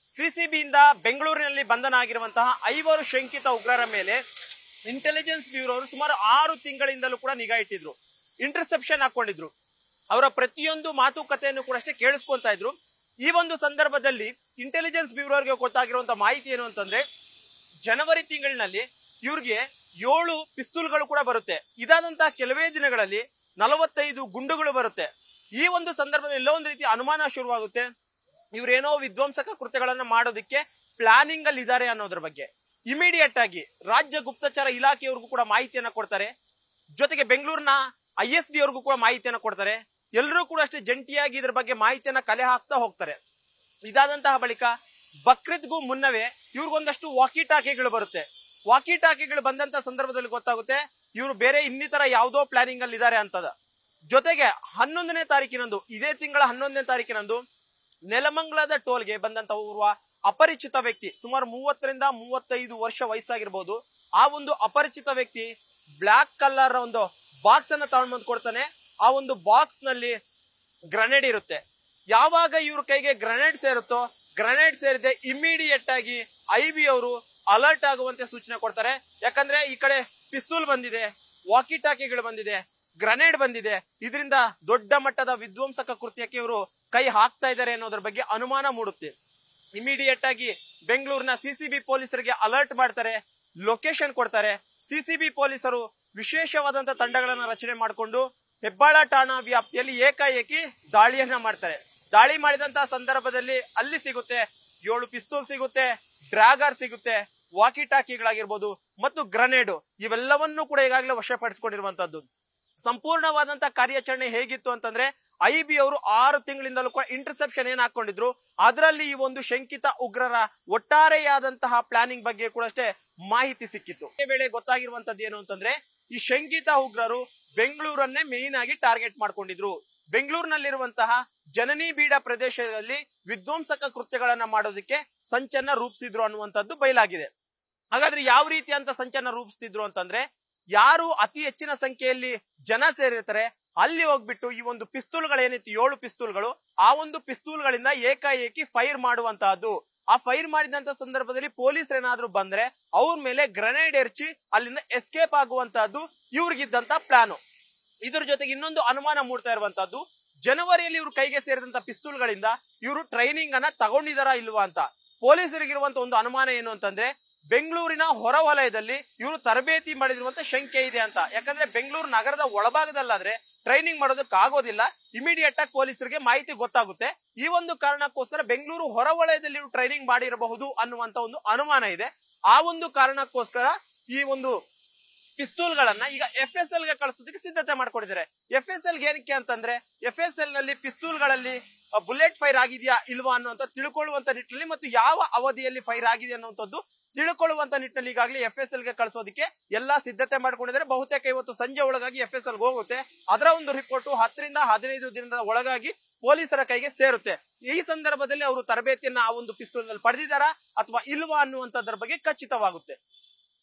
ಸಿಸಿಬಿಯಿಂದ ಬೆಂಗಳೂರಿನಲ್ಲಿ ಬಂಧನ ಆಗಿರುವಂತಹ ಐವರು ಶಂಕಿತ ಉಗ್ರರ ಮೇಲೆ ಇಂಟೆಲಿಜೆನ್ಸ್ ಬ್ಯೂರೋ ಅವರು ಸುಮಾರು ಆರು ತಿಂಗಳಿಂದಲೂ ಕೂಡ ನಿಗಾ ಇಟ್ಟಿದ್ರು ಇಂಟರ್ಸೆಪ್ಷನ್ ಹಾಕೊಂಡಿದ್ರು ಅವರ ಪ್ರತಿಯೊಂದು ಮಾತುಕತೆಯನ್ನು ಕೂಡ ಅಷ್ಟೇ ಕೇಳಿಸ್ಕೊಂತಾ ಇದ್ರು ಈ ಒಂದು ಸಂದರ್ಭದಲ್ಲಿ ಇಂಟೆಲಿಜೆನ್ಸ್ ಬ್ಯೂರೋಗೆ ಗೊತ್ತಾಗಿರುವಂತಹ ಮಾಹಿತಿ ಏನು ಅಂತಂದ್ರೆ ಜನವರಿ ತಿಂಗಳಿನಲ್ಲಿ ಇವ್ರಿಗೆ ಏಳು ಪಿಸ್ತೂಲ್ಗಳು ಕೂಡ ಬರುತ್ತೆ ಇದಾದಂತಹ ಕೆಲವೇ ದಿನಗಳಲ್ಲಿ ನಲವತ್ತೈದು ಗುಂಡುಗಳು ಬರುತ್ತೆ ಈ ಒಂದು ಸಂದರ್ಭದಲ್ಲಿ ಎಲ್ಲೋ ಒಂದು ರೀತಿ ಅನುಮಾನ ಶುರುವಾಗುತ್ತೆ ಇವ್ರೇನೋ ವಿಧ್ವಂಸಕ ಕೃತ್ಯಗಳನ್ನ ಮಾಡೋದಕ್ಕೆ ಪ್ಲಾನಿಂಗ್ ಅಲ್ಲಿ ಇದ್ದಾರೆ ಅನ್ನೋದ್ರ ಬಗ್ಗೆ ಇಮಿಡಿಯೇಟ್ ಆಗಿ ರಾಜ್ಯ ಗುಪ್ತಚರ ಇಲಾಖೆಯವ್ರಿಗೂ ಕೂಡ ಮಾಹಿತಿಯನ್ನ ಕೊಡ್ತಾರೆ ಜೊತೆಗೆ ಬೆಂಗಳೂರಿನ ಐ ಎಸ್ ಡಿ ಅವ್ರಿಗೂ ಕೂಡ ಮಾಹಿತಿಯನ್ನ ಕೊಡ್ತಾರೆ ಎಲ್ಲರೂ ಕೂಡ ಅಷ್ಟೇ ಜಂಟಿಯಾಗಿ ಇದ್ರ ಬಗ್ಗೆ ಮಾಹಿತಿಯನ್ನ ಕಲೆ ಹಾಕ್ತಾ ಹೋಗ್ತಾರೆ ಇದಾದಂತಹ ಬಳಿಕ ಬಕ್ರೀದ್ಗೂ ಮುನ್ನವೇ ಇವ್ರಿಗೊಂದಷ್ಟು ವಾಕಿ ಟಾಕಿಗಳು ಬರುತ್ತೆ ವಾಕಿ ಟಾಕಿಗಳು ಬಂದಂತ ಸಂದರ್ಭದಲ್ಲಿ ಗೊತ್ತಾಗುತ್ತೆ ಇವರು ಬೇರೆ ಇನ್ನಿತರ ಯಾವುದೋ ಪ್ಲಾನಿಂಗ್ ಅಲ್ಲಿ ಇದ್ದಾರೆ ಅಂತದ ಜೊತೆಗೆ ಹನ್ನೊಂದನೇ ತಾರೀಕಿನಂದು ಇದೇ ತಿಂಗಳ ಹನ್ನೊಂದನೇ ತಾರೀಕಿನಂದು ನೆಲಮಂಗಲದ ಟೋಲ್ಗೆ ಬಂದಂತ ಓರ್ವ ಅಪರಿಚಿತ ವ್ಯಕ್ತಿ ಸುಮಾರು ಮೂವತ್ತರಿಂದ ಮೂವತ್ತೈದು ವರ್ಷ ವಯಸ್ಸಾಗಿರ್ಬೋದು ಆ ಒಂದು ಅಪರಿಚಿತ ವ್ಯಕ್ತಿ ಬ್ಲಾಕ್ ಕಲರ್ ಒಂದು ಬಾಕ್ಸ್ ಅನ್ನ ತಗೊಂಡ್ ಬಂದು ಕೊಡ್ತಾನೆ ಆ ಒಂದು ಬಾಕ್ಸ್ ನಲ್ಲಿ ಗ್ರನೇಡ್ ಇರುತ್ತೆ ಯಾವಾಗ ಇವ್ರ ಕೈಗೆ ಗ್ರನೇಡ್ ಸೇರುತ್ತೋ ಗ್ರನೇಡ್ ಸೇರಿದೆ ಇಮಿಡಿಯೇಟ್ ಆಗಿ ಐ ಬಿ ಅವರು ಅಲರ್ಟ್ ಆಗುವಂತೆ ಸೂಚನೆ ಕೊಡ್ತಾರೆ ಯಾಕಂದ್ರೆ ಈ ಕಡೆ ಪಿಸ್ತೂಲ್ ಬಂದಿದೆ ವಾಕಿ ಟಾಕಿಗಳು ಬಂದಿದೆ ಗ್ರನೇಡ್ ಬಂದಿದೆ ಇದರಿಂದ ದೊಡ್ಡ ಮಟ್ಟದ ವಿಧ್ವಂಸಕ ಕೃತ್ಯಕ್ಕೆ ಇವರು ಕೈ ಹಾಕ್ತಾ ಇದ್ದಾರೆ ಅನ್ನೋದ್ರ ಬಗ್ಗೆ ಅನುಮಾನ ಮೂಡುತ್ತೆ ಇಮಿಡಿಯೇಟ್ ಆಗಿ ಬೆಂಗಳೂರಿನ ಸಿಸಿಬಿ ಪೊಲೀಸರಿಗೆ ಅಲರ್ಟ್ ಮಾಡ್ತಾರೆ ಲೊಕೇಶನ್ ಕೊಡ್ತಾರೆ ಸಿಸಿಬಿ ಪೊಲೀಸರು ವಿಶೇಷವಾದಂತ ತಂಡಗಳನ್ನ ರಚನೆ ಮಾಡಿಕೊಂಡು ಹೆಬ್ಬಾಳ ಠಾಣಾ ವ್ಯಾಪ್ತಿಯಲ್ಲಿ ಏಕಾಏಕಿ ದಾಳಿಯನ್ನ ಮಾಡ್ತಾರೆ ದಾಳಿ ಮಾಡಿದಂತಹ ಸಂದರ್ಭದಲ್ಲಿ ಅಲ್ಲಿ ಸಿಗುತ್ತೆ ಏಳು ಪಿಸ್ತೂಲ್ ಸಿಗುತ್ತೆ ಡ್ರ್ಯಾಗರ್ ಸಿಗುತ್ತೆ ವಾಕಿ ಟಾಕಿಗಳಾಗಿರ್ಬೋದು ಮತ್ತು ಗ್ರನೇಡು ಇವೆಲ್ಲವನ್ನೂ ಕೂಡ ಈಗಾಗಲೇ ವಶಪಡಿಸಿಕೊಂಡಿರುವಂತದ್ದು ಸಂಪೂರ್ಣವಾದಂತ ಕಾರ್ಯಾಚರಣೆ ಹೇಗಿತ್ತು ಅಂತಂದ್ರೆ ಐ ಬಿ ಅವರು ಆರು ತಿಂಗಳಿಂದಲೂ ಕೂಡ ಇಂಟರ್ಸೆಪ್ಷನ್ ಏನ್ ಹಾಕೊಂಡಿದ್ರು ಅದರಲ್ಲಿ ಈ ಒಂದು ಶಂಕಿತ ಉಗ್ರರ ಒಟ್ಟಾರೆಯಾದಂತಹ ಪ್ಲಾನಿಂಗ್ ಬಗ್ಗೆ ಕೂಡ ಅಷ್ಟೇ ಮಾಹಿತಿ ಸಿಕ್ಕಿತ್ತು ಈ ವೇಳೆ ಗೊತ್ತಾಗಿರುವಂತದ್ದು ಏನು ಅಂತಂದ್ರೆ ಈ ಶಂಕಿತ ಉಗ್ರರು ಬೆಂಗಳೂರನ್ನೇ ಮೇನ್ ಆಗಿ ಟಾರ್ಗೆಟ್ ಮಾಡ್ಕೊಂಡಿದ್ರು ಬೆಂಗಳೂರಿನಲ್ಲಿರುವಂತಹ ಜನನಿ ಬೀಡ ಪ್ರದೇಶದಲ್ಲಿ ವಿಧ್ವಂಸಕ ಕೃತ್ಯಗಳನ್ನ ಮಾಡೋದಕ್ಕೆ ಸಂಚನ್ನ ರೂಪಿಸಿದ್ರು ಅನ್ನುವಂಥದ್ದು ಬಯಲಾಗಿದೆ ಹಾಗಾದ್ರೆ ಯಾವ ರೀತಿ ಅಂತ ಸಂಚನ್ನ ರೂಪಿಸ್ತಿದ್ರು ಅಂತಂದ್ರೆ ಯಾರು ಅತಿ ಹೆಚ್ಚಿನ ಸಂಖ್ಯೆಯಲ್ಲಿ ಜನ ಸೇರಿರ್ತಾರೆ ಅಲ್ಲಿ ಹೋಗ್ಬಿಟ್ಟು ಈ ಒಂದು ಪಿಸ್ತೂಲ್ಗಳೇನಿತ್ತು ಏಳು ಪಿಸ್ತೂಲ್ಗಳು ಆ ಒಂದು ಪಿಸ್ತೂಲ್ಗಳಿಂದ ಏಕಾಏಕಿ ಫೈರ್ ಮಾಡುವಂತಹದ್ದು ಆ ಫೈರ್ ಮಾಡಿದಂತ ಸಂದರ್ಭದಲ್ಲಿ ಪೊಲೀಸರು ಏನಾದ್ರೂ ಬಂದ್ರೆ ಅವ್ರ ಮೇಲೆ ಗ್ರೆನೇಡ್ ಎರಚಿ ಅಲ್ಲಿಂದ ಎಸ್ಕೇಪ್ ಆಗುವಂತಹದ್ದು ಇವ್ರಿಗಿದ್ದಂತ ಪ್ಲಾನು ಇದ್ರ ಜೊತೆಗೆ ಇನ್ನೊಂದು ಅನುಮಾನ ಮೂಡ್ತಾ ಇರುವಂತಹದ್ದು ಜನವರಿಯಲ್ಲಿ ಇವ್ರ ಕೈಗೆ ಸೇರಿದಂತ ಪಿಸ್ತೂಲ್ಗಳಿಂದ ಇವರು ಟ್ರೈನಿಂಗ್ ಅನ್ನ ತಗೊಂಡಿದಾರಾ ಇಲ್ವಾ ಅಂತ ಪೊಲೀಸರಿಗಿರುವಂತ ಒಂದು ಅನುಮಾನ ಏನು ಅಂತಂದ್ರೆ ಬೆಂಗಳೂರಿನ ಹೊರ ವಲಯದಲ್ಲಿ ಇವರು ತರಬೇತಿ ಮಾಡಿರುವಂತ ಶಂಕೆ ಇದೆ ಅಂತ ಯಾಕಂದ್ರೆ ಬೆಂಗಳೂರು ನಗರದ ಒಳಭಾಗದಲ್ಲಾದ್ರೆ ಟ್ರೈನಿಂಗ್ ಮಾಡೋದಕ್ಕೆ ಆಗೋದಿಲ್ಲ ಇಮಿಡಿಯೇಟ್ ಆಗಿ ಪೊಲೀಸರಿಗೆ ಮಾಹಿತಿ ಗೊತ್ತಾಗುತ್ತೆ ಈ ಒಂದು ಕಾರಣಕ್ಕೋಸ್ಕರ ಬೆಂಗಳೂರು ಹೊರ ವಲಯದಲ್ಲಿ ಇವರು ಟ್ರೈನಿಂಗ್ ಮಾಡಿರಬಹುದು ಅನ್ನುವಂತ ಒಂದು ಅನುಮಾನ ಇದೆ ಆ ಒಂದು ಕಾರಣಕ್ಕೋಸ್ಕರ ಈ ಒಂದು ಪಿಸ್ತೂಲ್ಗಳನ್ನ ಈಗ ಎಫ್ ಎಸ್ ಎಲ್ ಗೆ ಕಳಿಸೋದಕ್ಕೆ ಸಿದ್ಧತೆ ಮಾಡ್ಕೊಂಡಿದ್ದಾರೆ ಎಫ್ ಎಸ್ ಎಲ್ ಏನಕ್ಕೆ ಅಂತಂದ್ರೆ ಎಫ್ ಎಸ್ ಎಲ್ ನಲ್ಲಿ ಪಿಸ್ತೂಲ್ಗಳಲ್ಲಿ ಬುಲೆಟ್ ಫೈರ್ ಆಗಿದೆಯಾ ಇಲ್ವಾ ಅನ್ನುವಂತ ತಿಳ್ಕೊಳ್ಳುವಂತ ನಿಟ್ಟಿನಲ್ಲಿ ಮತ್ತು ಯಾವ ಅವಧಿಯಲ್ಲಿ ಫೈರ್ ಆಗಿದೆ ಅನ್ನುವಂಥದ್ದು ತಿಳ್ಕೊಳ್ಳುವಂತ ನಿಟ್ಟಿನಲ್ಲಿ ಈಗಾಗಲೇ ಎಫ್ ಎಸ್ ಎಲ್ ಗೆ ಕಳಿಸೋದಕ್ಕೆ ಎಲ್ಲಾ ಸಿದ್ಧತೆ ಮಾಡ್ಕೊಂಡಿದ್ದಾರೆ ಬಹುತೇಕ ಇವತ್ತು ಸಂಜೆ ಒಳಗಾಗಿ ಎಫ್ ಎಸ್ ಎಲ್ ಹೋಗುತ್ತೆ ಅದರ ಒಂದು ರಿಪೋರ್ಟ್ ಹತ್ತರಿಂದ ಹದಿನೈದು ದಿನದ ಒಳಗಾಗಿ ಪೊಲೀಸರ ಕೈಗೆ ಸೇರುತ್ತೆ ಈ ಸಂದರ್ಭದಲ್ಲಿ ಅವರು ತರಬೇತಿಯನ್ನ ಆ ಒಂದು ಪಿಸ್ತೂಲ್ ನಲ್ಲಿ ಪಡೆದಿದ್ದಾರಾ ಅಥವಾ ಇಲ್ವಾ ಅನ್ನುವಂಥದ್ರ ಬಗ್ಗೆ ಖಚಿತವಾಗುತ್ತೆ